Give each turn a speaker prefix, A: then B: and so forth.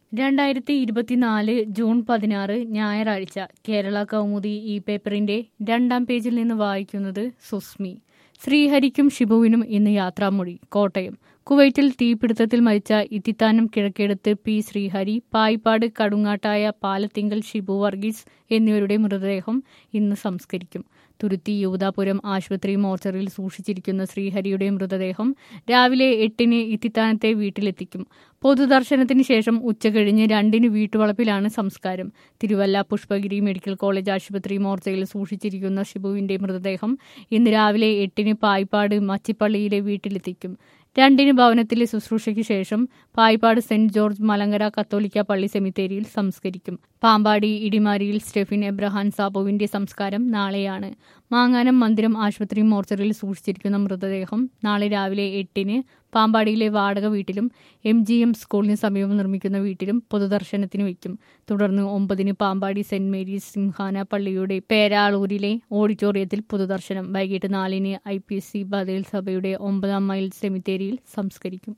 A: രണ്ടായിരത്തി ഇരുപത്തിനാല് ജൂൺ പതിനാറ് ഞായറാഴ്ച കേരള കൗമുദി ഈ പേപ്പറിന്റെ രണ്ടാം പേജിൽ നിന്ന് വായിക്കുന്നത് സുസ്മി ശ്രീഹരിക്കും ഷിബുവിനും ഇന്ന് യാത്രാമൊഴി കോട്ടയം കുവൈറ്റിൽ തീപിടുത്തത്തിൽ മരിച്ച ഇത്തിത്താനം കിഴക്കെടുത്ത് പി ശ്രീഹരി പായിപ്പാട് കടുങ്ങാട്ടായ പാലത്തിങ്കൽ ഷിബു വർഗീസ് എന്നിവരുടെ മൃതദേഹം ഇന്ന് സംസ്കരിക്കും തുരുത്തി യൂതാപുരം ആശുപത്രി മോർച്ചറിയിൽ സൂക്ഷിച്ചിരിക്കുന്ന ശ്രീഹരിയുടെ മൃതദേഹം രാവിലെ എട്ടിന് ഇത്തിത്താനത്തെ വീട്ടിലെത്തിക്കും പൊതുദർശനത്തിന് ശേഷം ഉച്ചകഴിഞ്ഞ് രണ്ടിന് വീട്ടുവളപ്പിലാണ് സംസ്കാരം തിരുവല്ല പുഷ്പഗിരി മെഡിക്കൽ കോളേജ് ആശുപത്രി മോർച്ചയിൽ സൂക്ഷിച്ചിരിക്കുന്ന ഷിബുവിന്റെ മൃതദേഹം ഇന്ന് രാവിലെ എട്ടിന് പായിപ്പാട് മച്ചിപ്പള്ളിയിലെ വീട്ടിലെത്തിക്കും രണ്ടിന് ഭവനത്തിലെ ശുശ്രൂഷയ്ക്ക് ശേഷം പായിപ്പാട് സെന്റ് ജോർജ് മലങ്കര കത്തോലിക്ക പള്ളി സെമിത്തേരിയിൽ സംസ്കരിക്കും പാമ്പാടി ഇടിമാരിയിൽ സ്റ്റെഫിൻ എബ്രഹാൻ സാബുവിന്റെ സംസ്കാരം നാളെയാണ് മാങ്ങാനം മന്ദിരം ആശുപത്രി മോർച്ചറിയിൽ സൂക്ഷിച്ചിരിക്കുന്ന മൃതദേഹം നാളെ രാവിലെ എട്ടിന് പാമ്പാടിയിലെ വാടക വീട്ടിലും എം ജി എം സ്കൂളിന് സമീപം നിർമ്മിക്കുന്ന വീട്ടിലും പൊതുദർശനത്തിന് വയ്ക്കും തുടർന്ന് ഒമ്പതിന് പാമ്പാടി സെന്റ് മേരീസ് സിംഹാന പള്ളിയുടെ പേരാളൂരിലെ ഓഡിറ്റോറിയത്തിൽ പൊതുദർശനം വൈകിട്ട് നാലിന് ഐ പി സി ബദേൽ സഭയുടെ ഒമ്പതാം മൈൽ സെമിത്തേരിയിൽ സംസ്കരിക്കും